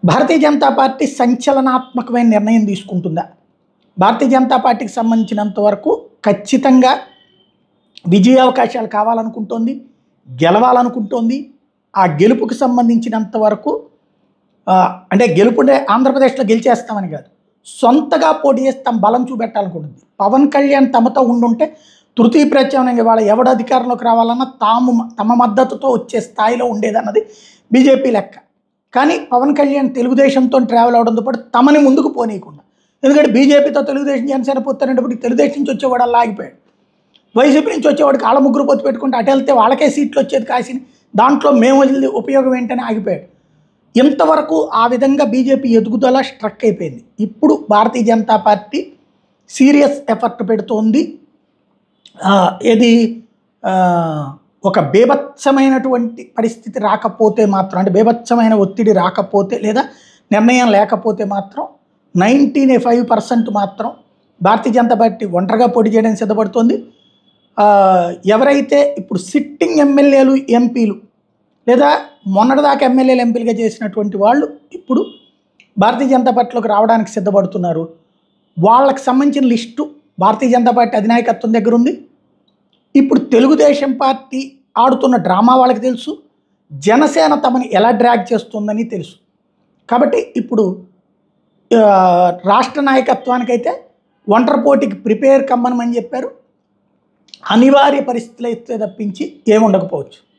భారతీయ Janata party సంచలనాత్మకమైన నిర్ణయం తీసుకుంటుందా భారతీయ జనతా పార్టీకి సంబంధించినంత వరకు ఖచ్చితంగా విజయ అవకాశాలు కావాలనుకుంటోంది గెలవాలనుకుంటోంది ఆ గెలుపుకి సంబంధించినంత వరకు ఆ, అంటే గెలుపుండే ఆంధ్రప్రదేశ్లో గెలిచేస్తామని కాదు సొంతగా పోటీ చేసి తమ బలం చూపెట్టాలనుకుంటుంది పవన్ కళ్యాణ్ తమతో ఉండుంటే తృతీయ ప్రత్యామ్నాయంగా వాళ్ళ ఎవడు అధికారంలోకి రావాలన్నా తాము తమ మద్దతుతో వచ్చే స్థాయిలో ఉండేదన్నది బీజేపీ లెక్క కానీ పవన్ కళ్యాణ్ తెలుగుదేశంతో ట్రావెల్ అవడంతో పాటు తమని ముందుకు పోనీయకుండా ఎందుకంటే బీజేపీతో తెలుగుదేశం జనసేన పొత్తారంటే తెలుగుదేశం నుంచి వచ్చేవాడు అలా ఆగిపోయాడు వైసీపీ నుంచి వచ్చేవాడికి వాళ్ళ ముగ్గురు పొత్తు పెట్టుకుంటే అటు వెళ్తే వాళ్ళకే సీట్లు వచ్చేది కాసిన దాంట్లో మేము వదిలి ఉపయోగం ఏంటని ఆగిపోయాడు ఇంతవరకు ఆ విధంగా బీజేపీ ఎదుగుదల స్ట్రక్ అయిపోయింది ఇప్పుడు Bharatiya Janata party serious effort పెడుతోంది ఆ, ఏది ఆ, ఒక బేభత్సమైనటువంటి పరిస్థితి రాకపోతే మాత్రం అంటే బేభత్సమైన ఒత్తిడి రాకపోతే లేదా నిర్ణయం లేకపోతే మాత్రం నైంటీ ఫైవ్ పర్సెంట్ మాత్రం భారతీయ జనతా పార్టీ ఒంటరిగా పోటీ చేయడానికి సిద్ధపడుతోంది ఆ, ఎవరైతే ఇప్పుడు సిట్టింగ్ ఎమ్మెల్యేలు ఎంపీలు లేదా మొన్నటిదాకా ఎమ్మెల్యేలు ఎంపీలుగా చేసినటువంటి వాళ్ళు ఇప్పుడు భారతీయ జనతా పార్టీలోకి రావడానికి సిద్ధపడుతున్నారు వాళ్ళకి సంబంధించిన లిస్టు భారతీయ జనతా పార్టీ అధినాయకత్వం దగ్గర ఉంది ఇప్పుడు తెలుగుదేశం పార్టీ ఆడుతున్న డ్రామా వాళ్ళకి తెలుసు జనసేన తమని ఎలా డ్రాగ్ చేస్తుందని తెలుసు కాబట్టి ఇప్పుడు ఆ, రాష్ట్ర నాయకత్వానికైతే ఒంటరి పోటీకి ప్రిపేర్ కమ్మనమని చెప్పారు అనివార్య పరిస్థితులు అయితే తప్పించి ఏముండకపోవచ్చు